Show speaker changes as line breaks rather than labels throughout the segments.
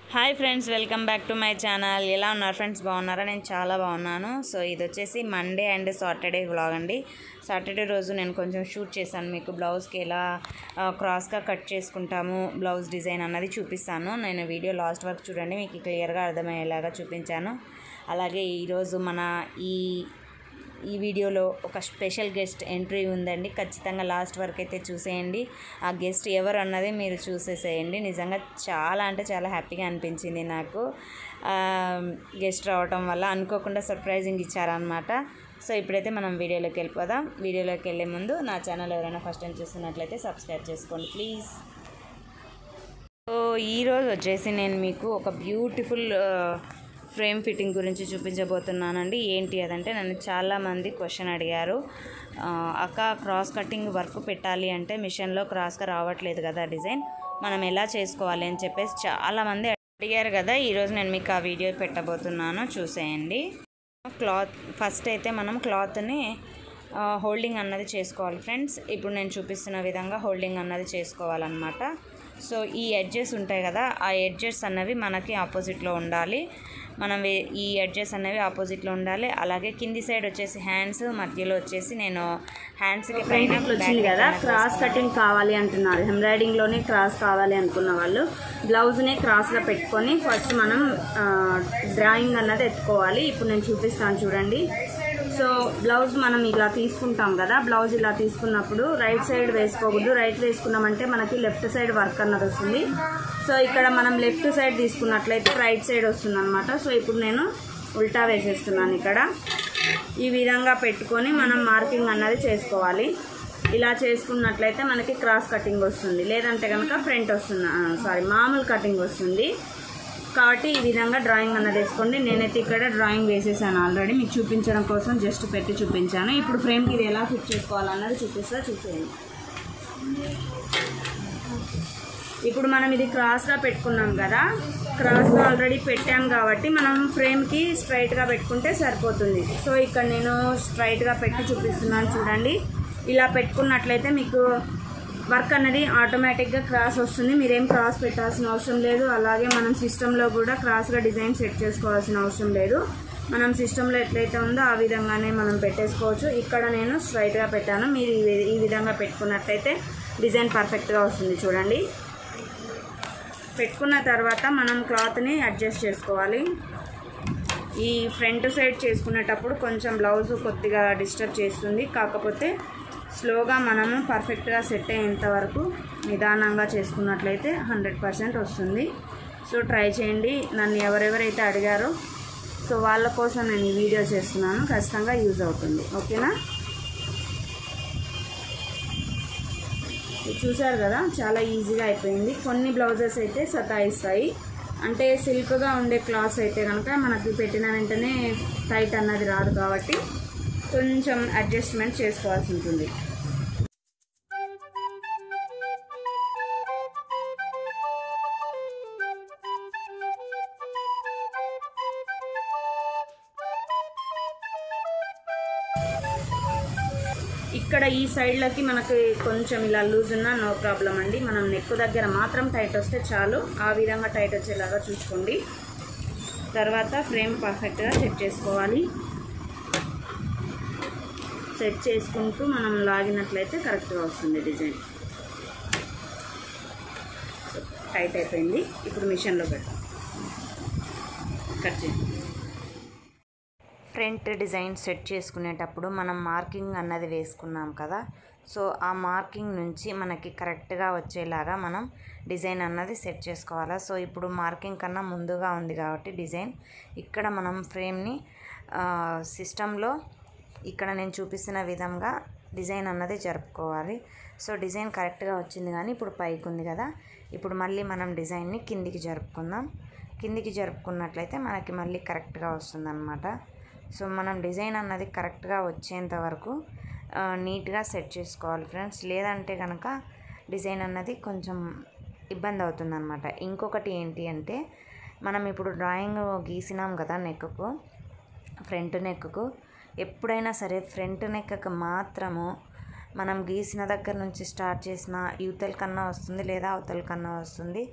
hi friends welcome back to my channel ఎలా ఉన్నారు friends బాగున్నారా నేను చాలా బాగున్నాను సో ఇది వచ్చేసి మండే అండ్ సాటర్డే వ్లాగ్ అండి సాటర్డే రోజు నేను కొంచెం షూట్ చేశాను మీకు బ్లౌజ్కి ఎలా ఆ, క్రాస్గా కట్ చేసుకుంటాము బ్లౌజ్ డిజైన్ అన్నది చూపిస్తాను నేను వీడియో లాస్ట్ వరకు చూడండి మీకు క్లియర్గా అర్థమయ్యేలాగా చూపించాను అలాగే ఈరోజు మన ఈ ఈ వీడియోలో ఒక స్పెషల్ గెస్ట్ ఎంట్రీ ఉందండి ఖచ్చితంగా లాస్ట్ వరకు అయితే చూసేయండి ఆ గెస్ట్ ఎవరు అన్నది మీరు చూసేసేయండి నిజంగా చాలా అంటే చాలా హ్యాపీగా అనిపించింది నాకు గెస్ట్ రావటం వల్ల అనుకోకుండా సర్ప్రైజింగ్ ఇచ్చారనమాట సో ఇప్పుడైతే మనం వీడియోలోకి వెళ్ళిపోదాం వీడియోలోకి వెళ్ళే ముందు నా ఛానల్ ఎవరైనా ఫస్ట్ టైం చూస్తున్నట్లయితే సబ్స్క్రైబ్ చేసుకోండి ప్లీజ్ సో ఈరోజు వచ్చేసి నేను మీకు ఒక బ్యూటిఫుల్ ఫ్రేమ్ ఫిట్టింగ్ గురించి చూపించబోతున్నానండి ఏంటి అదంటే నన్ను చాలామంది క్వశ్చన్ అడిగారు ఆ, అక్క క్రాస్ కటింగ్ వర్క్ పెట్టాలి అంటే మిషన్లో క్రాస్గా రావట్లేదు కదా డిజైన్ మనం ఎలా చేసుకోవాలి అని చెప్పేసి చాలామంది అడిగారు కదా ఈరోజు నేను మీకు ఆ వీడియో పెట్టబోతున్నాను చూసేయండి క్లాత్ ఫస్ట్ అయితే మనం క్లాత్ని హోల్డింగ్ అన్నది చేసుకోవాలి ఫ్రెండ్స్ ఇప్పుడు నేను చూపిస్తున్న విధంగా హోల్డింగ్ అన్నది చేసుకోవాలన్నమాట సో ఈ ఎడ్జెస్ ఉంటాయి కదా ఆ ఎడ్జెస్ అన్నవి మనకి ఆపోజిట్లో ఉండాలి మనం వే- ఈ ఎడ్జెస్ అనేవి ఆపోజిట్లో ఉండాలి అలాగే కింది సైడ్ వచ్చేసి హ్యాండ్స్ మధ్యలో వచ్చేసి నేను హ్యాండ్స్కి పైన
ఫ్రంట్ వచ్చింది కదా క్రాస్ కటింగ్ కావాలి అంటున్నారు ఎంబ్రాయిడింగ్ లోనే క్రాస్ కావాలి అనుకున్న వాళ్ళు బ్లౌజ్ నే క్రాస్ గా పెట్టుకొని ఫస్ట్ మనం డ్రాయింగ్ అన్నది ఎత్తుకోవాలి ఇప్పుడు నేను చూపిస్తాను చూడండి సో బ్లౌజ్ మనం ఇలా తీసుకుంటాం కదా బ్లౌజ్ ఇలా తీసుకున్నప్పుడు రైట్ సైడ్ వేసుకోకూడదు రైట్ వేసుకున్నామంటే మనకి లెఫ్ట్ సైడ్ వర్క్ అన్నది వస్తుంది సో ఇక్కడ మనం లెఫ్ట్ సైడ్ తీసుకున్నట్లయితే రైట్ సైడ్ వస్తుంది అనమాట సో ఇప్పుడు నేను ఉల్టా వేసేస్తున్నాను ఇక్కడ ఈ విధంగా పెట్టుకొని మనం మార్కింగ్ అన్నది చేసుకోవాలి ఇలా చేసుకున్నట్లయితే మనకి క్రాస్ కటింగ్ వస్తుంది లేదంటే కనుక ఫ్రంట్ వస్తుంది సారీ మామూలు కటింగ్ వస్తుంది కాబట్టి ఈ విధంగా డ్రాయింగ్ అన్నది వేసుకోండి నేనైతే ఇక్కడ డ్రాయింగ్ వేసేసాను ఆల్రెడీ మీకు చూపించడం కోసం జస్ట్ పెట్టి చూపించాను ఇప్పుడు ఫ్రేమ్కి ఇది ఎలా ఫిట్ చేసుకోవాలన్నది చూపిస్తా చూసేయండి ఇప్పుడు మనం ఇది క్రాస్గా పెట్టుకున్నాం కదా క్రాస్గా ఆల్రెడీ పెట్టాం కాబట్టి మనం ఫ్రేమ్కి స్ట్రైట్గా పెట్టుకుంటే సరిపోతుంది సో ఇక్కడ నేను స్ట్రైట్గా పెట్టి చూపిస్తున్నాను చూడండి ఇలా పెట్టుకున్నట్లయితే మీకు వర్క్ అనేది ఆటోమేటిక్గా క్రాస్ వస్తుంది మీరేం క్రాస్ పెట్టాల్సిన అవసరం లేదు అలాగే మనం సిస్టంలో కూడా క్రాస్గా డిజైన్ సెట్ చేసుకోవాల్సిన అవసరం లేదు మనం సిస్టంలో ఎట్లయితే ఉందో ఆ విధంగానే మనం పెట్టేసుకోవచ్చు ఇక్కడ నేను స్ట్రైట్గా పెట్టాను మీరు ఈ వి- ఈ విధంగా పెట్టుకున్నట్లయితే డిజైన్ పర్ఫెక్ట్గా వస్తుంది చూడండి పెట్టుకున్న తర్వాత మనం క్లాత్ని అడ్జస్ట్ చేసుకోవాలి ఈ ఫ్రంట్ సైడ్ చేసుకునేటప్పుడు కొంచెం బ్లౌజ్ కొద్దిగా డిస్టర్బ్ చేస్తుంది కాకపోతే స్లోగా మనము పర్ఫెక్ట్గా సెట్ అయ్యేంత వరకు నిదానంగా చేసుకున్నట్లయితే హండ్రెడ్ పర్సెంట్ వస్తుంది సో ట్రై చేయండి నన్ను ఎవరెవరైతే అడిగారో సో వాళ్ళ కోసం నేను ఈ వీడియో చేస్తున్నాను ఖచ్చితంగా యూజ్ అవుతుంది ఓకేనా ఇది చూసారు కదా చాలా ఈజీగా అయిపోయింది కొన్ని బ్లౌజెస్ అయితే సతాయిస్తాయి అంటే సిల్క్గా ఉండే క్లాత్స్ అయితే కనుక మనకి పెట్టిన వెంటనే టైట్ అన్నది రాదు కాబట్టి కొంచెం అడ్జస్ట్మెంట్ చేసుకోవాల్సి ఉంటుంది ఇక్కడ ఈ సైడ్లకి మనకి కొంచెం ఇలా లూజ్ ఉన్నా నో ప్రాబ్లం అండి మనం నెక్ దగ్గర మాత్రం టైట్ వస్తే చాలు ఆ విధంగా టైట్ వచ్చేలాగా చూసుకోండి తర్వాత ఫ్రేమ్ పర్ఫెక్ట్గా సెట్ చేసుకోవాలి సెట్ చేసుకుంటూ మనం లాగినట్లయితే కరెక్ట్గా వస్తుంది డిజైన్ టైట్ అయిపోయింది ఇప్పుడు మిషన్లో పెడతాం కట్ చేయండి
ఫ్రంట్ డిజైన్ సెట్ చేసుకునేటప్పుడు మనం మార్కింగ్ అన్నది వేసుకున్నాం కదా సో ఆ మార్కింగ్ నుంచి మనకి కరెక్ట్గా వచ్చేలాగా మనం డిజైన్ అన్నది సెట్ చేసుకోవాలా సో ఇప్పుడు మార్కింగ్ కన్నా ముందుగా ఉంది కాబట్టి డిజైన్ ఇక్కడ మనం ఫ్రేమ్ని సిస్టంలో ఇక్కడ నేను చూపిస్తున్న విధంగా డిజైన్ అన్నది జరుపుకోవాలి సో డిజైన్ కరెక్ట్గా వచ్చింది కానీ ఇప్పుడు పైకి ఉంది కదా ఇప్పుడు మళ్ళీ మనం డిజైన్ని కిందికి జరుపుకుందాం కిందికి జరుపుకున్నట్లయితే మనకి మళ్ళీ కరెక్ట్గా వస్తుందన్నమాట సో మనం డిజైన్ అన్నది కరెక్ట్గా వచ్చేంత వరకు ఆ, నీట్గా సెట్ చేసుకోవాలి ఫ్రెండ్స్ లేదంటే కనుక డిజైన్ అన్నది కొంచెం ఇబ్బంది అవుతుందన్నమాట ఇంకొకటి ఏంటి అంటే మనం ఇప్పుడు డ్రాయింగ్ గీసినాం కదా నెక్కు ఫ్రంట్ నెక్కు ఎప్పుడైనా సరే ఫ్రంట్ నెక్కి మాత్రము మనం గీసిన దగ్గర నుంచి స్టార్ట్ చేసిన యువతల కన్నా వస్తుంది లేదా అవతల కన్నా వస్తుంది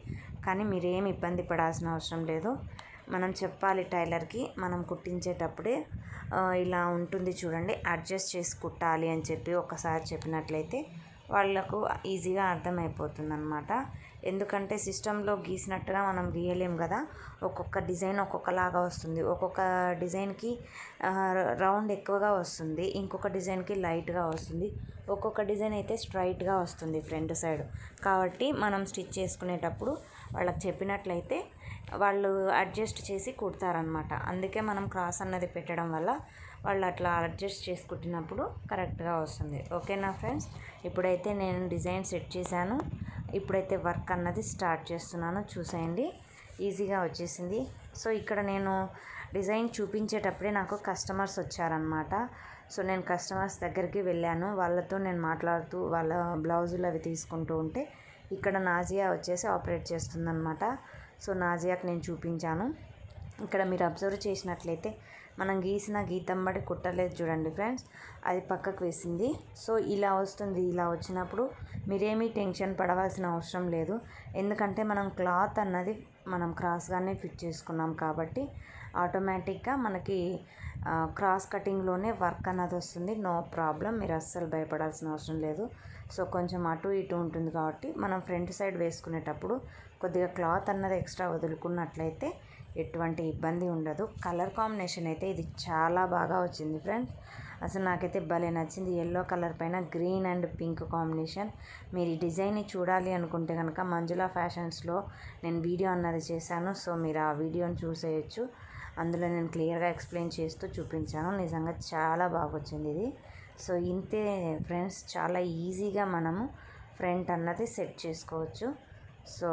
కానీ మీరేం ఇబ్బంది పడాల్సిన అవసరం లేదు మనం చెప్పాలి టైలర్కి మనం కుట్టించేటప్పుడే ఆ, ఇలా ఉంటుంది చూడండి అడ్జస్ట్ చేసి కుట్టాలి అని చెప్పి ఒకసారి చెప్పినట్లయితే వాళ్ళకు ఈజీగా అర్థమైపోతుంది అనమాట ఎందుకంటే సిస్టంలో గీసినట్టుగా మనం గీయలేం కదా ఒక్కొక్క డిజైన్ ఒక్కొక్కలాగా వస్తుంది ఒక్కొక్క డిజైన్కి ఆ, రౌండ్ ఎక్కువగా వస్తుంది ఇంకొక డిజైన్కి లైట్గా వస్తుంది ఒక్కొక్క డిజైన్ అయితే స్ట్రైట్గా వస్తుంది ఫ్రంట్ సైడ్ కాబట్టి మనం స్టిచ్ చేసుకునేటప్పుడు వాళ్ళకి చెప్పినట్లయితే వాళ్ళు అడ్జస్ట్ చేసి కుడతారనమాట అందుకే మనం క్రాస్ అన్నది పెట్టడం వల్ల వాళ్ళు అట్లా అడ్జస్ట్ చేసి కుట్టినప్పుడు కరెక్ట్గా వస్తుంది ఓకేనా ఫ్రెండ్స్ ఇప్పుడైతే నేను డిజైన్ సెట్ చేశాను ఇప్పుడైతే వర్క్ అన్నది స్టార్ట్ చేస్తున్నాను చూసేయండి ఈజీగా వచ్చేసింది సో ఇక్కడ నేను డిజైన్ చూపించేటప్పుడే నాకు కస్టమర్స్ వచ్చారనమాట సో నేను కస్టమర్స్ దగ్గరికి వెళ్ళాను వాళ్ళతో నేను మాట్లాడుతూ వాళ్ళ బ్లౌజులు అవి తీసుకుంటూ ఉంటే ఇక్కడ నాజియా వచ్చేసి ఆపరేట్ చేస్తుందన్నమాట సో నాజియాకి నేను చూపించాను ఇక్కడ మీరు అబ్జర్వ్ చేసినట్లయితే మనం గీసిన గీతం బట్టి కుట్టలేదు చూడండి ఫ్రెండ్స్ అది పక్కకు వేసింది సో ఇలా వస్తుంది ఇలా వచ్చినప్పుడు మీరేమీ టెన్షన్ పడవలసిన అవసరం లేదు ఎందుకంటే మనం క్లాత్ అన్నది మనం క్రాస్గానే ఫిట్ చేసుకున్నాం కాబట్టి ఆటోమేటిక్గా మనకి ఆ, క్రాస్ కటింగ్లోనే వర్క్ అన్నది వస్తుంది నో ప్రాబ్లం మీరు అస్సలు భయపడాల్సిన అవసరం లేదు సో కొంచెం అటు ఇటు ఉంటుంది కాబట్టి మనం ఫ్రంట్ సైడ్ వేసుకునేటప్పుడు కొద్దిగా క్లాత్ అన్నది ఎక్స్ట్రా వదులుకున్నట్లయితే ఎటువంటి ఇబ్బంది ఉండదు కలర్ కాంబినేషన్ అయితే ఇది చాలా బాగా వచ్చింది ఫ్రెండ్స్ అసలు నాకైతే భలే నచ్చింది ఎల్లో కలర్ పైన గ్రీన్ అండ్ పింక్ కాంబినేషన్ మీరు ఈ డిజైన్ని చూడాలి అనుకుంటే కనుక మంజులా ఫ్యాషన్స్లో నేను వీడియో అన్నది చేశాను సో మీరు ఆ వీడియోని చూసేయచ్చు అందులో నేను క్లియర్గా ఎక్స్ప్లెయిన్ చేస్తూ చూపించాను నిజంగా చాలా బాగా వచ్చింది ఇది సో ఇంతే ఫ్రెండ్స్ చాలా ఈజీగా మనము ఫ్రంట్ అన్నది సెట్ చేసుకోవచ్చు సో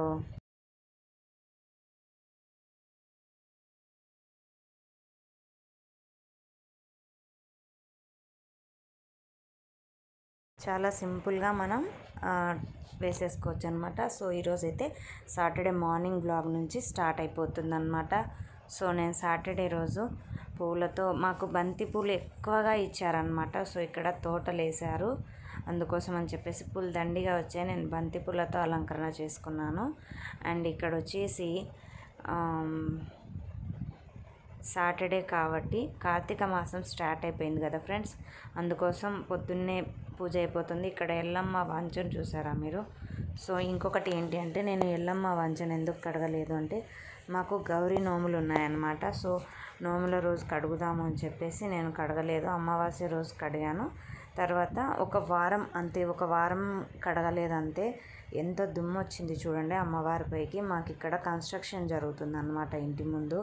చాలా సింపుల్గా మనం ఆ, వేసేసుకోవచ్చు అనమాట సో ఈరోజు అయితే సాటర్డే మార్నింగ్ బ్లాగ్ నుంచి స్టార్ట్ అయిపోతుంది అనమాట సో నేను సాటర్డే రోజు పూలతో మాకు బంతి పూలు ఎక్కువగా ఇచ్చారనమాట సో ఇక్కడ తోటలు వేశారు అందుకోసం అని చెప్పేసి పూలు దండిగా వచ్చాయి నేను బంతి పూలతో అలంకరణ చేసుకున్నాను అండ్ ఇక్కడ వచ్చేసి ఆమ్, సాటర్డే కాబట్టి కార్తీక మాసం స్టార్ట్ అయిపోయింది కదా ఫ్రెండ్స్ అందుకోసం పొద్దున్నే పూజ అయిపోతుంది ఇక్కడ ఎల్లమ్మ వంచన చూసారా మీరు సో ఇంకొకటి ఏంటి అంటే నేను ఎల్లమ్మ వంచన ఎందుకు కడగలేదు అంటే మాకు గౌరీ నోములు ఉన్నాయన్నమాట సో నోముల రోజు కడుగుదాము అని చెప్పేసి నేను కడగలేదు అమావాస్య రోజు కడిగాను తర్వాత ఒక వారం అంతే ఒక వారం కడగలేదు అంతే ఎంత దుమ్ము వచ్చింది చూడండి అమ్మవారి పైకి మాకు ఇక్కడ కన్స్ట్రక్షన్ జరుగుతుంది అన్నమాట ఇంటి ముందు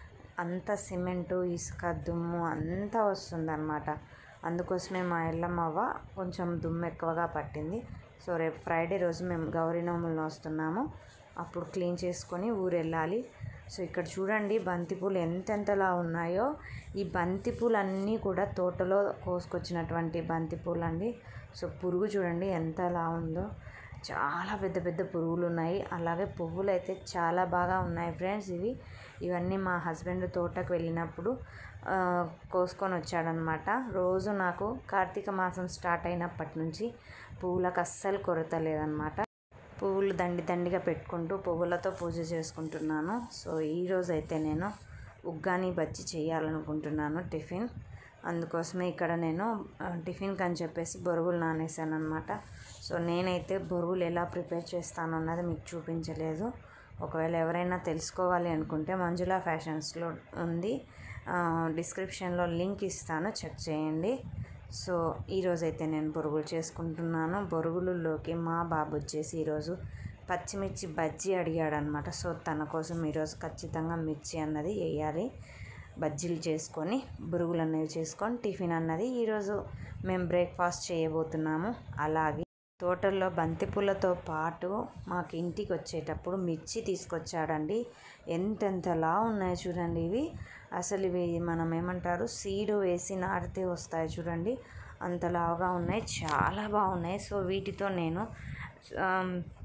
అంత సిమెంటు ఇసుక దుమ్ము అంతా వస్తుందన్నమాట అందుకోసమే మా ఎల్లమ్మవ్వ కొంచెం దుమ్ము ఎక్కువగా పట్టింది సో రేపు ఫ్రైడే రోజు మేము గౌరీ నోములను వస్తున్నాము అప్పుడు క్లీన్ చేసుకొని ఊరు వెళ్ళాలి సో ఇక్కడ చూడండి బంతిపూలు ఎంతెంతలా ఉన్నాయో ఈ బంతిపూలు అన్నీ కూడా తోటలో కోసుకొచ్చినటువంటి బంతిపూలు అండి సో పురుగు చూడండి ఎంతలా ఉందో చాలా పెద్ద పెద్ద పురుగులు ఉన్నాయి అలాగే పువ్వులు అయితే చాలా బాగా ఉన్నాయి ఫ్రెండ్స్ ఇవి ఇవన్నీ మా హస్బెండ్ తోటకు వెళ్ళినప్పుడు ఆ, కోసుకొని వచ్చాడనమాట రోజు నాకు కార్తీక మాసం స్టార్ట్ అయినప్పటి నుంచి పువ్వులకు అస్సలు కొరత లేదనమాట పువ్వులు దండి దండిగా పెట్టుకుంటూ పువ్వులతో పూజ చేసుకుంటున్నాను సో ఈరోజు అయితే నేను ఉగ్గాని బజ్జి చేయాలనుకుంటున్నాను టిఫిన్ అందుకోసమే ఇక్కడ నేను ఆ, టిఫిన్కి అని చెప్పేసి బొరుగులు నానేసాను అనమాట సో నేనైతే బొరుగులు ఎలా ప్రిపేర్ చేస్తాను అన్నది మీకు చూపించలేదు ఒకవేళ ఎవరైనా తెలుసుకోవాలి అనుకుంటే మంజులా ఫ్యాషన్స్లో ఉంది ఆ, డిస్క్రిప్షన్లో లింక్ ఇస్తాను చెక్ చేయండి సో ఈరోజైతే నేను బొరుగులు చేసుకుంటున్నాను బొరుగులలోకి మా బాబు వచ్చేసి ఈరోజు పచ్చిమిర్చి బజ్జీ అడిగాడనమాట సో తన కోసం ఈరోజు ఖచ్చితంగా మిర్చి అన్నది వేయాలి బజ్జీలు చేసుకొని బురుగులు అనేవి చేసుకొని టిఫిన్ అన్నది ఈరోజు మేము బ్రేక్ఫాస్ట్ చేయబోతున్నాము అలాగే తోటల్లో బంతిపూలతో పాటు మాకు ఇంటికి వచ్చేటప్పుడు మిర్చి తీసుకొచ్చాడండి ఎంతెంతలా ఉన్నాయి చూడండి ఇవి అసలు ఇవి మనం ఏమంటారు సీడు వేసి నాటితే వస్తాయి చూడండి అంతలాగా ఉన్నాయి చాలా బాగున్నాయి సో వీటితో నేను ఆమ్,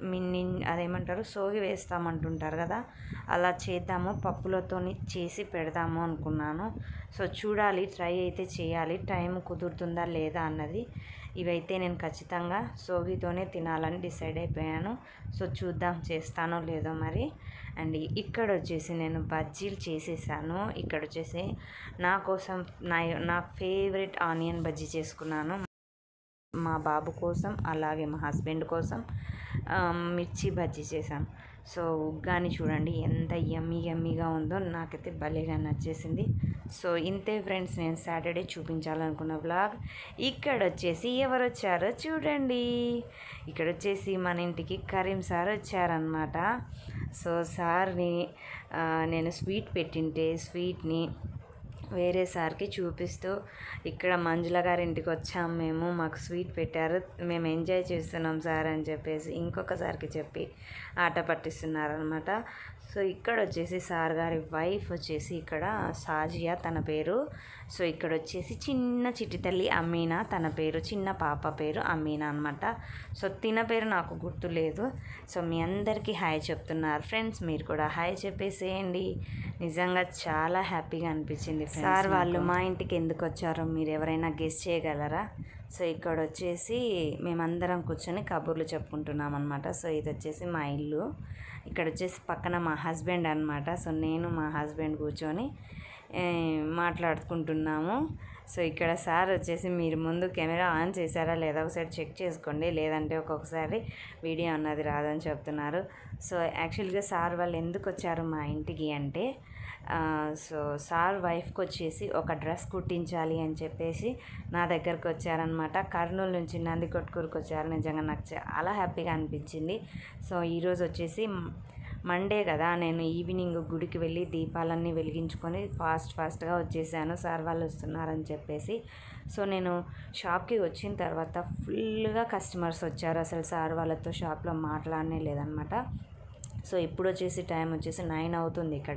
మిన్ని అదేమంటారు సోగి వేస్తామంటుంటారు కదా అలా చేద్దాము పప్పులతో చేసి పెడదాము అనుకున్నాను సో చూడాలి ట్రై అయితే చేయాలి టైం కుదురుతుందా లేదా అన్నది ఇవైతే నేను ఖచ్చితంగా సోగితోనే తినాలని డిసైడ్ అయిపోయాను సో చూద్దాం చేస్తానో లేదో మరి అండ్ ఇక్కడ వచ్చేసి నేను బజ్జీలు చేసేసాను ఇక్కడ వచ్చేసి నా కోసం నా నా ఫేవరెట్ ఆనియన్ బజ్జీ చేసుకున్నాను మా బాబు కోసం అలాగే మా హస్బెండ్ కోసం ఆ, మిర్చి బజ్జీ చేశాను సో ఉగ్గాని చూడండి ఎంత యమ్మీ యమ్మీగా ఉందో నాకైతే భలేగా నచ్చేసింది సో ఇంతే ఫ్రెండ్స్ నేను సాటర్డే చూపించాలనుకున్న వ్లాగ్ ఇక్కడ వచ్చేసి ఎవరు వచ్చారో చూడండి ఇక్కడ వచ్చేసి మన ఇంటికి కరీం సార్ వచ్చారనమాట సో సార్ని ఆ, నేను స్వీట్ పెట్టింటే స్వీట్ని వేరే సార్కి చూపిస్తూ ఇక్కడ మంజుల గారి ఇంటికి వచ్చాం మేము మాకు స్వీట్ పెట్టారు మేము ఎంజాయ్ చేస్తున్నాం సార్ అని చెప్పేసి ఇంకొకసారికి చెప్పి ఆట పట్టిస్తున్నారనమాట సో ఇక్కడ వచ్చేసి సార్ గారి వైఫ్ వచ్చేసి ఇక్కడ సాజియా తన పేరు సో ఇక్కడ వచ్చేసి చిన్న చిట్టి తల్లి అమీనా తన పేరు చిన్న పాప పేరు అమీనా అనమాట సో తిన పేరు నాకు గుర్తులేదు సో మీ అందరికీ హాయ్ చెప్తున్నారు ఫ్రెండ్స్ మీరు కూడా హాయ్ చెప్పేసేయండి నిజంగా చాలా హ్యాపీగా అనిపించింది సార్ వాళ్ళు మా ఇంటికి ఎందుకు వచ్చారో మీరు ఎవరైనా గెస్ చేయగలరా సో ఇక్కడ వచ్చేసి మేమందరం కూర్చొని కబుర్లు చెప్పుకుంటున్నాం అనమాట సో ఇది వచ్చేసి మా ఇల్లు ఇక్కడ వచ్చేసి పక్కన మా హస్బెండ్ అనమాట సో నేను మా హస్బెండ్ కూర్చొని ఏ, మాట్లాడుకుంటున్నాము సో ఇక్కడ సార్ వచ్చేసి మీరు ముందు కెమెరా ఆన్ చేశారా లేదా ఒకసారి చెక్ చేసుకోండి లేదంటే ఒక్కొక్కసారి వీడియో అన్నది రాదని చెప్తున్నారు సో యాక్చువల్గా సార్ వాళ్ళు ఎందుకు వచ్చారు మా ఇంటికి అంటే ఆ, సో సార్ వైఫ్కి వచ్చేసి ఒక డ్రెస్ కుట్టించాలి అని చెప్పేసి నా దగ్గరకు వచ్చారనమాట కర్నూలు నుంచి నంది కొట్టుకూరుకు వచ్చారు నిజంగా నాకు చాలా హ్యాపీగా అనిపించింది సో ఈరోజు వచ్చేసి మండే కదా నేను ఈవినింగ్ గుడికి వెళ్ళి దీపాలన్నీ వెలిగించుకొని ఫాస్ట్ ఫాస్ట్గా వచ్చేసాను సార్ వాళ్ళు వస్తున్నారని చెప్పేసి సో నేను షాప్కి వచ్చిన తర్వాత ఫుల్గా కస్టమర్స్ వచ్చారు అసలు సార్ వాళ్ళతో షాప్లో మాట్లాడనే లేదనమాట సో ఇప్పుడు వచ్చేసి టైం వచ్చేసి నైన్ అవుతుంది ఇక్కడ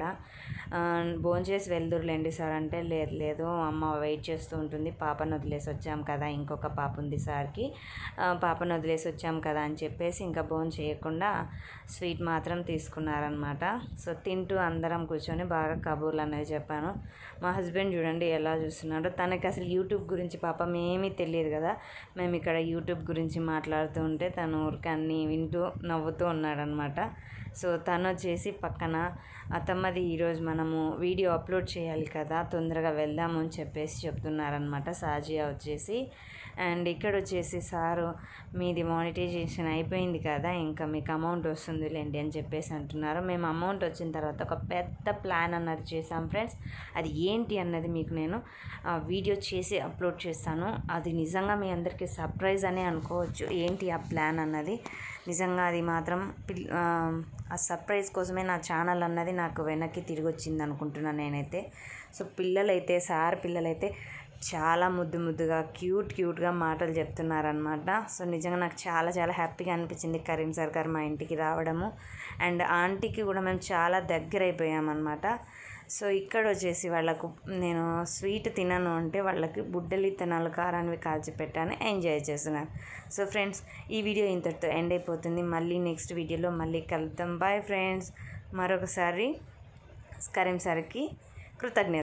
భోంచేసి వెళ్దురులేండి సార్ అంటే లేదు లేదు అమ్మ వెయిట్ చేస్తూ ఉంటుంది పాపను వదిలేసి వచ్చాం కదా ఇంకొక పాప ఉంది సార్కి ఆ, పాపను వదిలేసి వచ్చాం కదా అని చెప్పేసి ఇంకా భోజనం చేయకుండా స్వీట్ మాత్రం తీసుకున్నారనమాట సో తింటూ అందరం కూర్చొని బాగా కబూర్లు అనేది చెప్పాను మా హస్బెండ్ చూడండి ఎలా చూస్తున్నాడో తనకి అసలు యూట్యూబ్ గురించి పాపం ఏమీ తెలియదు కదా మేము ఇక్కడ యూట్యూబ్ గురించి మాట్లాడుతూ ఉంటే తను ఊరికే అన్నీ వింటూ నవ్వుతూ ఉన్నాడనమాట సో తను వచ్చేసి పక్కన అత్తమ్మది ఈరోజు మనము వీడియో అప్లోడ్ చేయాలి కదా తొందరగా వెళ్దాము అని చెప్పేసి చెప్తున్నారనమాట సాజియా వచ్చేసి అండ్ ఇక్కడ వచ్చేసి సారు మీది మానిటైజేషన్ అయిపోయింది కదా ఇంకా మీకు అమౌంట్ వస్తుందిలేండి అని చెప్పేసి అంటున్నారు మేము అమౌంట్ వచ్చిన తర్వాత ఒక పెద్ద ప్లాన్ అన్నది చేసాం ఫ్రెండ్స్ అది ఏంటి అన్నది మీకు నేను ఆ వీడియో చేసి అప్లోడ్ చేస్తాను అది నిజంగా మీ అందరికీ సర్ప్రైజ్ అనే అనుకోవచ్చు ఏంటి ఆ ప్లాన్ అన్నది నిజంగా అది మాత్రం పిల్ ఆ, ఆ సర్ప్రైజ్ కోసమే నా ఛానల్ అన్నది నాకు వెనక్కి తిరిగి వచ్చింది అనుకుంటున్నాను నేనైతే సో పిల్లలైతే సార్ పిల్లలైతే చాలా ముద్దు ముద్దుగా క్యూట్ క్యూట్గా మాటలు చెప్తున్నారనమాట సో నిజంగా నాకు చాలా చాలా హ్యాపీగా అనిపించింది కరీం సార్ గారు మా ఇంటికి రావడము అండ్ ఆంటీకి కూడా మేము చాలా దగ్గర అయిపోయామన్నమాట సో ఇక్కడ వచ్చేసి వాళ్ళకు నేను స్వీట్ తినను అంటే వాళ్ళకి బుడ్డలి ఇత్తనాలు కారాన్ని కాల్చి పెట్టాను ఎంజాయ్ చేస్తున్నాను సో ఫ్రెండ్స్ ఈ వీడియో ఇంతటితో ఎండ్ అయిపోతుంది మళ్ళీ నెక్స్ట్ వీడియోలో మళ్ళీ కలుద్దాం బాయ్ ఫ్రెండ్స్ మరొకసారి కరీం సార్కి కృతజ్ఞత